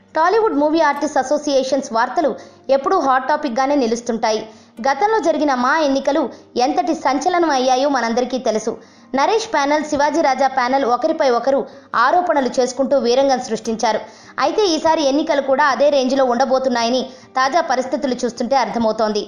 Tollywood movie artist associations వార్తలు ఎప్పుడూ hot టాపిక్గానే నిలుస్తుంటాయి గతంలో జరిగిన మా ఎన్నికలు ఎంతటి సంచలనం అయ్యాయో మనందరికీ తెలుసు నరేష్ ప్యానెల్ శివాజీ రాజా ప్యానెల్ ఒకరిపై ఒకరు ఆరోపణలు చేసుకుంటూ వీరంగం సృష్టించారు అయితే ఈసారి ఎన్నికలు కూడా అదే రేంజ్లో ఉండబోతున్నాయని తాజా పరిస్థితులు చూస్తుంటే అర్థమవుతోంది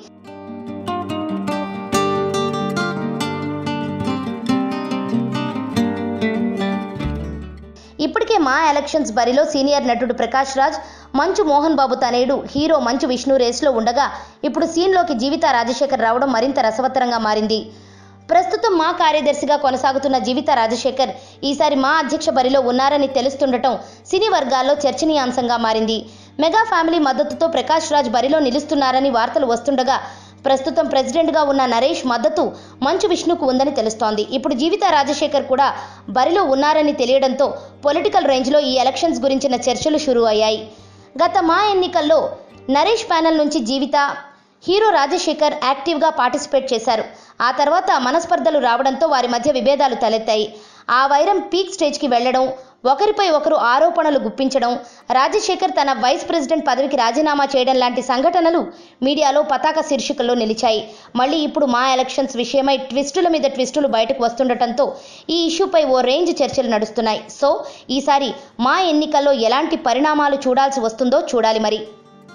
ఇప్పటికే మా ఎలక్షన్స్ బరిలో సీనియర్ నటుడు ప్రకాష్ రాజ్ మంచు మోహన్ బాబు తనేడు హీరో మంచు విష్ణు రేస్లో ఉండగా ఇప్పుడు సీన్లోకి జీవిత రాజశేఖర్ రావడం మరింత రసవత్తరంగా మారింది ప్రస్తుతం మా కార్యదర్శిగా కొనసాగుతున్న జీవిత రాజశేఖర్ ఈసారి మా అధ్యక్ష బరిలో ఉన్నారని తెలుస్తుండటం సినీ వర్గాల్లో చర్చనీయాంశంగా మారింది మెగా ఫ్యామిలీ మద్దతుతో ప్రకాష్ రాజ్ బరిలో నిలుస్తున్నారని వార్తలు వస్తుండగా ప్రస్తుతం ప్రెసిడెంట్గా ఉన్న నరేష్ మద్దతు మంచు విష్ణుకు ఉందని తెలుస్తోంది ఇప్పుడు జీవిత రాజశేఖర్ కూడా బరిలో ఉన్నారని తెలియడంతో పొలిటికల్ రేంజ్లో ఈ ఎలక్షన్స్ గురించిన చర్చలు షురూ అయ్యాయి గత మా ఎన్నికల్లో నరేష్ ప్యానెల్ నుంచి జీవిత హీరో రాజశేఖర్ యాక్టివ్గా పార్టిసిపేట్ చేశారు ఆ తర్వాత మనస్పర్ధలు రావడంతో వారి మధ్య విభేదాలు తలెత్తాయి ఆ వైరం పీక్ స్టేజ్కి వెళ్లడం ఒకరిపై ఒకరు ఆరోపణలు గుప్పించడం రాజశేఖర్ తన వైస్ ప్రెసిడెంట్ పదవికి రాజీనామా చేయడం లాంటి సంఘటనలు మీడియాలో పతాక శీర్షికల్లో నిలిచాయి మళ్ళీ ఇప్పుడు మా ఎలక్షన్స్ విషయమై ట్విస్టుల మీద ట్విస్టులు బయటకు వస్తుండటంతో ఈ ఇష్యూపై ఓ రేంజ్ చర్చలు నడుస్తున్నాయి సో ఈసారి మా ఎన్నికల్లో ఎలాంటి పరిణామాలు చూడాల్సి వస్తుందో చూడాలి మరి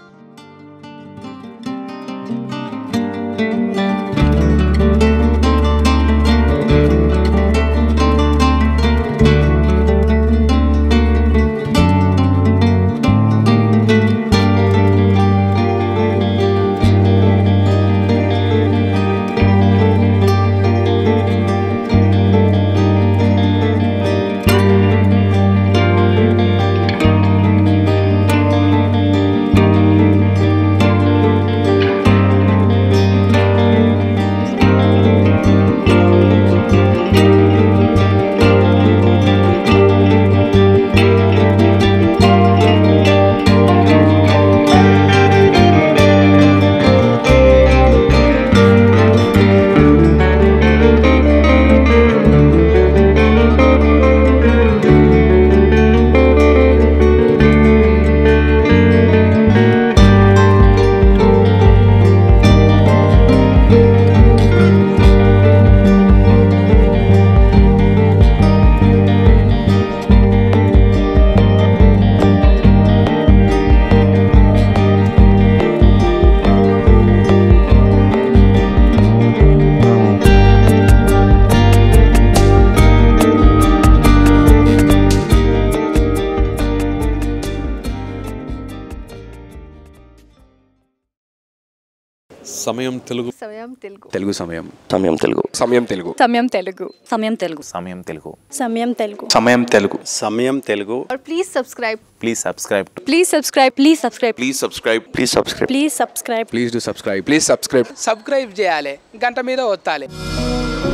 సమయం తెలుగు సమయం తెలుగు తెలుగు సమయం సమయం తెలుగు సమయం తెలుగు సమయం తెలుగు సమయం తెలుగు సమయం తెలుగు సమయం తెలుగు సమయం తెలుగు సమయం తెలుగు और please subscribe please subscribe please subscribe please subscribe please subscribe please subscribe please subscribe please do subscribe please subscribe subscribe చేయాలి గంట మీద ఒత్తాలి